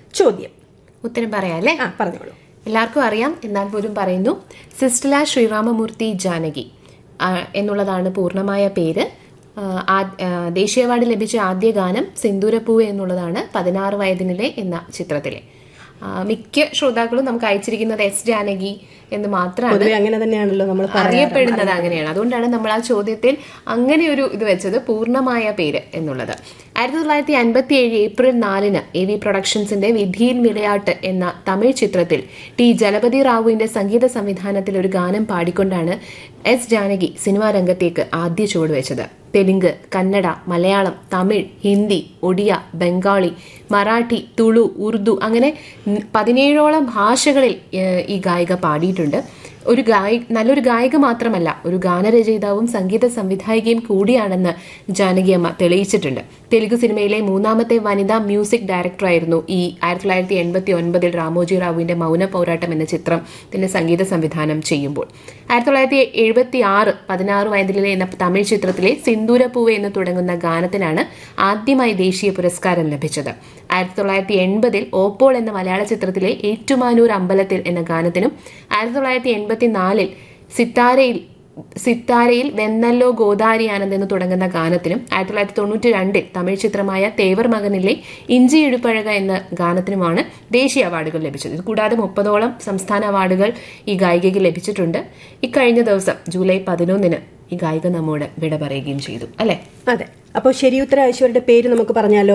ചോദ്യം ഉത്തരം പറയാം അല്ലേ ആ പറഞ്ഞോളൂ എല്ലാവർക്കും അറിയാം എന്നാൽ പോലും പറയുന്നു സിസ്റ്റല ശ്രീരാമമൂർത്തി ജാനകി ആ, എന്നുള്ളതാണ് പൂർണ്ണമായ പേര് ആ, ആ- ആ, ദേശീയ അവാർഡ് ലഭിച്ച ആദ്യ ഗാനം സിന്ദൂരപ്പൂവ് എന്നുള്ളതാണ് പതിനാറ് വയതിനിലെ എന്ന ചിത്രത്തിലെ ആ, മിക്ക ശ്രോതാക്കളും നമുക്ക് അയച്ചിരിക്കുന്നത് എസ് ജാനകി എന്ന് മാത്രമാണ് പൊതുവെ അങ്ങനെ തന്നെയാണല്ലോ നമ്മൾ അറിയപ്പെടുന്നത് അങ്ങനെയാണ് അതുകൊണ്ടാണ് നമ്മൾ ആ ചോദ്യത്തിൽ അങ്ങനെ ഒരു ഇത് വെച്ചത് പൂർണ്ണമായ പേര് എന്നുള്ളത് ആയിരത്തി തൊള്ളായിരത്തി അൻപത്തി ഏഴ് ഏപ്രിൽ നാലിന് എ വി പ്രൊഡക്ഷൻസിന്റെ വിധിയിൽ വിളയാട്ട് എന്ന തമിഴ് ചിത്രത്തിൽ ടി ജലപതി റാവുവിന്റെ സംഗീത സംവിധാനത്തിൽ ഒരു ഗാനം പാടിക്കൊണ്ടാണ് എസ് ജാനകി സിനിമാ രംഗത്തേക്ക് ആദ്യ ചുവട് വെച്ചത് തെലുങ്ക് കന്നഡ മലയാളം തമിഴ് ഹിന്ദി ഒഡിയ ബംഗാളി മറാഠി തുളു ഉറുദു അങ്ങനെ ന- പതിനേഴോളം ഭാഷകളിൽ ഏഹ്, ഈ ഗായിക പാടിയിട്ടുണ്ട് ഒരു ഗായി നല്ലൊരു ഗായിക മാത്രമല്ല ഒരു ഗാനരചയിതാവും സംഗീത സംവിധായികയും കൂടിയാണെന്ന് ജാനകിയമ്മ തെളിയിച്ചിട്ടുണ്ട് തെലുഗു സിനിമയിലെ മൂന്നാമത്തെ വനിതാ മ്യൂസിക് ഡയറക്ടറായിരുന്നു ഈ ആയിരത്തി തൊള്ളായിരത്തി എൺപത്തി ഒൻപതിൽ രാമോജി റാവുവിന്റെ മൗന പോരാട്ടം എന്ന ചിത്രത്തിന്റെ സംഗീത സംവിധാനം ചെയ്യുമ്പോൾ ആയിരത്തി തൊള്ളായിരത്തി എഴുപത്തി ആറ് പതിനാറ് വയതിലെ എന്ന തമിഴ് ചിത്രത്തിലെ സിന്ദൂരപ്പൂവ് എന്ന് തുടങ്ങുന്ന ഗാനത്തിനാണ് ആദ്യമായി ദേശീയ പുരസ്കാരം ലഭിച്ചത് ആയിരത്തി തൊള്ളായിരത്തി എൺപതിൽ ഓപ്പോൾ എന്ന മലയാള ചിത്രത്തിലെ ഏറ്റുമാനൂർ അമ്പലത്തിൽ എന്ന ഗാനത്തിനും ആയിരത്തി തൊള്ളായിരത്തി എൺപത്തിനാലിൽ സിത്താരയിൽ സിത്താരയിൽ വെന്നല്ലോ ഗോദാരി ആനന്ദ് എന്ന് തുടങ്ങുന്ന ഗാനത്തിനും ആയിരത്തി തൊള്ളായിരത്തി തൊണ്ണൂറ്റി രണ്ടിൽ തമിഴ് ചിത്രമായ തേവർ മകനിലെ ഇഞ്ചി ഇടുപ്പഴക എന്ന ഗാനത്തിനുമാണ് ദേശീയ അവാർഡുകൾ ലഭിച്ചത് ഇത് കൂടാതെ മുപ്പതോളം സംസ്ഥാന അവാർഡുകൾ ഈ ഗായികയ്ക്ക് ലഭിച്ചിട്ടുണ്ട് ഇക്കഴിഞ്ഞ ദിവസം ജൂലൈ പതിനൊന്നിന് ഈ ഗായിക നമ്മോട് വിട പറയുകയും ചെയ്തു അല്ലെ അതെ അപ്പോൾ ശരിയുത്തര അയച്ചവരുടെ പേര് നമുക്ക് പറഞ്ഞാലോ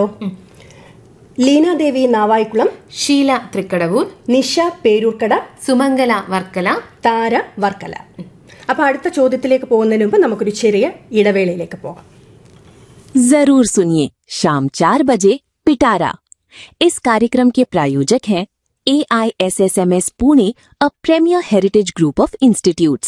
ലീന ദേവി നാവായിക്കുളം ഷീല തൃക്കടവൂർ നിഷ പേരൂർക്കട സുമംഗല വർക്കല താര വർക്കല അപ്പൊ അടുത്ത ചോദ്യത്തിലേക്ക് പോകുന്നതിന് മുമ്പ് നമുക്കൊരു ചെറിയ ഇടവേളയിലേക്ക് പോകാം जरूर सुनिए शाम चार बजे पिटारा इस कार्यक्रम के प्रायोजक हैं A I S S M S Pune a premier heritage group of institutes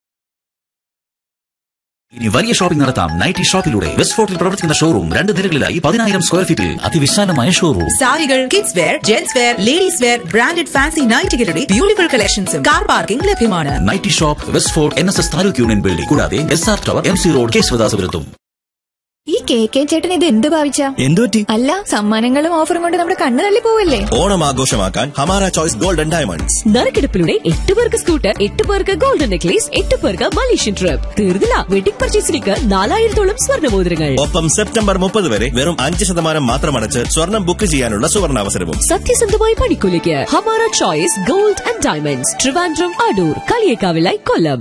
ഇനി വലിയ ഷോപ്പിംഗ് നടത്താം നൈറ്റി ഷോപ്പിലൂടെ വെസ്റ്റ് ഫോർട്ടിൽ പ്രവർത്തിക്കുന്ന ഷോറൂം രണ്ട് നിലകളിലായി പതിനായിരം സ്ക്വയർ ഫീറ്റിൽ അതിവിശാലമായ ഷോറൂം സാരികൾ kids wear gents wear ladies wear branded fancy നൈറ്റുകളുടെ ബ്യൂട്ടിഫുൾ കളക്ഷൻസും കാർ പാർക്കിംഗ് ലഭ്യമാണ് nighty shop west fort N S S taluk union building കൂടാതെ S R tower M C road കേശവദാസപുരത്തും ഈ കെ കെ ചേട്ടൻ ഇത് എന്ത് ഭാവിച്ച എന്തുപറ്റി അല്ല സമ്മാനങ്ങളും ഓഫറും കൊണ്ട് നമ്മുടെ കണ്ണു തള്ളി പോവല്ലേ ഓണം ആഘോഷമാക്കാൻ ഹമാര ചോയ്സ് ഗോൾഡൻ ഡയമണ്ട്സ് നറുക്കെടുപ്പിലൂടെ എട്ട് പേർക്ക് സ്കൂട്ടർ എട്ട് പേർക്ക് ഗോൾഡൻ നെക്ലേസ് എട്ട് പേർക്ക് മലേഷ്യൻ ട്രിപ്പ് തീർന്നില്ല വെഡിംഗ് പർച്ചേസിലേക്ക് നാലായിരത്തോളം സ്വർണ്ണമോതിരങ്ങൾ ഒപ്പം സെപ്റ്റംബർ മുപ്പത് വരെ വെറും അഞ്ച് ശതമാനം മാത്രം അടച്ച് സ്വർണം ബുക്ക് ചെയ്യാനുള്ള സുവർണാവസരവും സത്യസന്ധമായ പണിക്കൂലിക്ക് Hamara choice gold and diamonds Trivandrum Adoor കളിയേക്കാവിലായി കൊല്ലം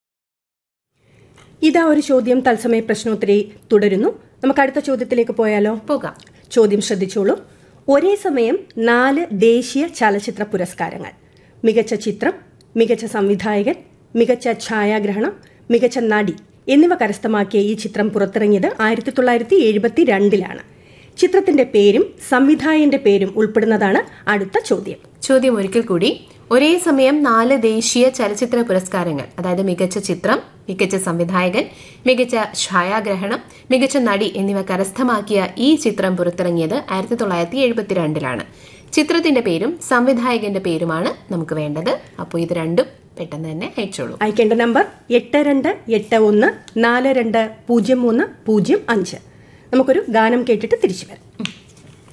ഇതാ ഒരു ചോദ്യം തത്സമയ പ്രശ്നോത്തരി തുടരുന്നു നമുക്ക് അടുത്ത ചോദ്യത്തിലേക്ക് പോയാലോ പോകാം ചോദ്യം ശ്രദ്ധിച്ചോളൂ ഒരേ സമയം നാല് ദേശീയ ചലച്ചിത്ര പുരസ്കാരങ്ങൾ മികച്ച ചിത്രം മികച്ച സംവിധായകൻ മികച്ച ഛായാഗ്രഹണം മികച്ച നടി എന്നിവ കരസ്ഥമാക്കിയ ഈ ചിത്രം പുറത്തിറങ്ങിയത് ആയിരത്തി തൊള്ളായിരത്തി എഴുപത്തി രണ്ടിലാണ് ചിത്രത്തിന്റെ പേരും സംവിധായകന്റെ പേരും ഉൾപ്പെടുന്നതാണ് അടുത്ത ചോദ്യം ചോദ്യം ഒരിക്കൽ കൂടി ഒരേ സമയം നാല് ദേശീയ ചലച്ചിത്ര പുരസ്കാരങ്ങൾ അതായത് മികച്ച ചിത്രം മികച്ച സംവിധായകൻ മികച്ച ഛായാഗ്രഹണം മികച്ച നടി എന്നിവ കരസ്ഥമാക്കിയ ഈ ചിത്രം പുറത്തിറങ്ങിയത് ആയിരത്തി തൊള്ളായിരത്തി എഴുപത്തിരണ്ടിലാണ് ചിത്രത്തിന്റെ പേരും സംവിധായകന്റെ പേരുമാണ് നമുക്ക് വേണ്ടത് അപ്പോൾ ഇത് രണ്ടും പെട്ടെന്ന് തന്നെ അയച്ചോളൂ അയക്കേണ്ട നമ്പർ എട്ട് രണ്ട് എട്ട് ഒന്ന് നാല് രണ്ട് പൂജ്യം മൂന്ന് പൂജ്യം അഞ്ച് നമുക്കൊരു ഗാനം കേട്ടിട്ട് തിരിച്ചു വരാം